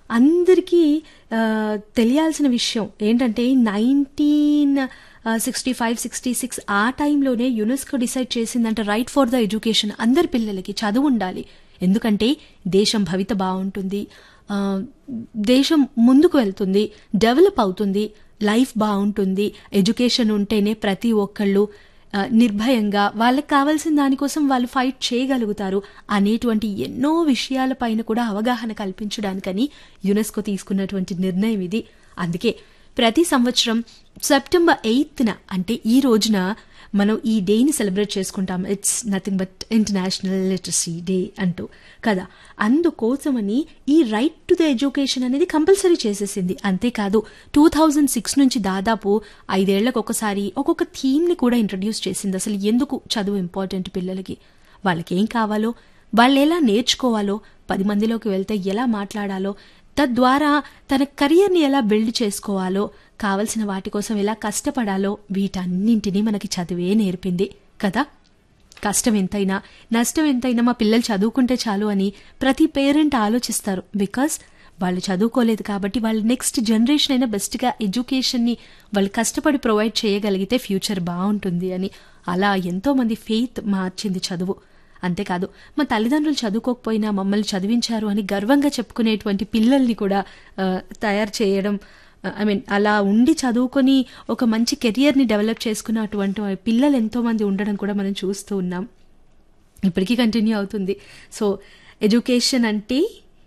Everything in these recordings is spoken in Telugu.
అందరికీ ఆ, తెలియాల్సిన విషయం ఏంటంటే nineteen sixty five sixty six ఆ టైంలోనే యునెస్కో డిసైడ్ చేసిందంటే రైట్ ఫర్ ద ఎడ్యుకేషన్ అందరి పిల్లలకి చదువు ఉండాలి ఎందుకంటే దేశం భవిత బాగుంటుంది ఆ, దేశం ముందుకు వెళ్తుంది డెవలప్ అవుతుంది లైఫ్ బాగుంటుంది ఎడ్యుకేషన్ ఉంటేనే ప్రతి ఒక్కళ్ళు ఆ, నిర్భయంగా వాళ్ళకి కావాల్సిన దానికోసం వాళ్ళు ఫైట్ చేయగలుగుతారు అనేటువంటి ఎన్నో విషయాలపైన కూడా అవగాహన కల్పించడానికని యునెస్కో తీసుకున్నటువంటి నిర్ణయం ఇది అందుకే ప్రతి సంవత్సరం సెప్టెంబర్ ఎయిత్న అంటే ఈ రోజున మనం ఈ డేని సెలబ్రేట్ చేసుకుంటాం it's nothing but international literacy day అంటూ కదా అందుకోసమని ఈ రైట్ టు ద ఎడ్యుకేషన్ అనేది కంపల్సరీ చేసేసింది అంతేకాదు టూ థౌజండ్ సిక్స్ నుంచి దాదాపు ఐదేళ్లకు ఒకసారి ఒక్కొక్క థీమ్ని కూడా ఇంట్రడ్యూస్ చేసింది అసలు ఎందుకు చదువు ఇంపార్టెంట్ పిల్లలకి వాళ్ళకి ఏం కావాలో వాళ్ళు ఎలా నేర్చుకోవాలో పది మందిలోకి వెళ్తే ఎలా మాట్లాడాలో తద్వారా తన కెరియర్ని ఎలా బిల్డ్ చేసుకోవాలో కావలసిన వాటి కోసం ఎలా కష్టపడాలో వీటన్నింటినీ మనకి చదివే నేర్పింది కదా కష్టం ఎంతైనా నష్టం ఎంతైనా మా పిల్లలు చదువుకుంటే చాలు అని ప్రతి పేరెంట్ ఆలోచిస్తారు బికాస్ వాళ్ళు చదువుకోలేదు కాబట్టి వాళ్ళ నెక్స్ట్ జనరేషన్ అయినా బెస్ట్గా ఎడ్యుకేషన్ని వాళ్ళు కష్టపడి ప్రొవైడ్ చేయగలిగితే ఫ్యూచర్ బాగుంటుంది అని అలా ఎంతోమంది ఫెయిత్ మార్చింది చదువు అంతేకాదు మా తల్లిదండ్రులు చదువుకోకపోయినా మమ్మల్ని చదివించారు అని గర్వంగా చెప్పుకునేటువంటి పిల్లల్ని కూడా ఆ, తయారు చేయడం ఐ మీన్ అలా ఉండి చదువుకొని ఒక మంచి కెరియర్ని డెవలప్ చేసుకున్నటువంటి పిల్లలు ఎంతోమంది ఉండడం కూడా మనం చూస్తూ ఉన్నాం ఇప్పటికీ కంటిన్యూ అవుతుంది సో ఎడ్యుకేషన్ అంటే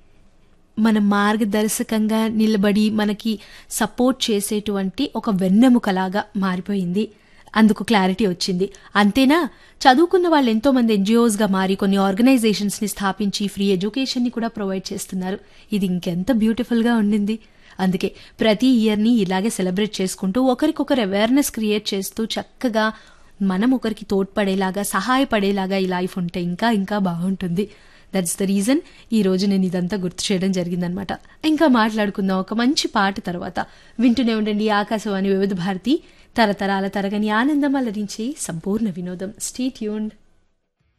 మన మార్గదర్శకంగా నిలబడి మనకి సపోర్ట్ చేసేటువంటి ఒక వెన్నెముకలాగా మారిపోయింది అందుకు క్లారిటీ వచ్చింది అంతేనా చదువుకున్న వాళ్ళు ఎంతో మంది ఎన్జిఓస్గా మారి కొన్ని ఆర్గనైజేషన్స్ని స్థాపించి ఫ్రీ ఎడ్యుకేషన్ని కూడా ప్రొవైడ్ చేస్తున్నారు ఇది ఇంకెంత బ్యూటిఫుల్గా ఉండింది అందుకే ప్రతి ఇయర్ని ఇలాగే సెలబ్రేట్ చేసుకుంటూ ఒకరికొకరు అవేర్నెస్ క్రియేట్ చేస్తూ చక్కగా మనం ఒకరికి తోడ్పడేలాగా సహాయపడేలాగా ఈ లైఫ్ ఉంటే ఇంకా ఇంకా బాగుంటుంది దట్స్ ద రీజన్ ఈ రోజు నేను ఇదంతా గుర్తు చేయడం జరిగిందనమాట ఇంకా మాట్లాడుకుందాం ఒక మంచి పాట తర్వాత వింటూనే ఉండండి ఆకాశవాణి వివిధ భారతి తరతరాల తరగని ఆనందం అలరించి సంపూర్ణ వినోదం స్టే ట్యూన్డ్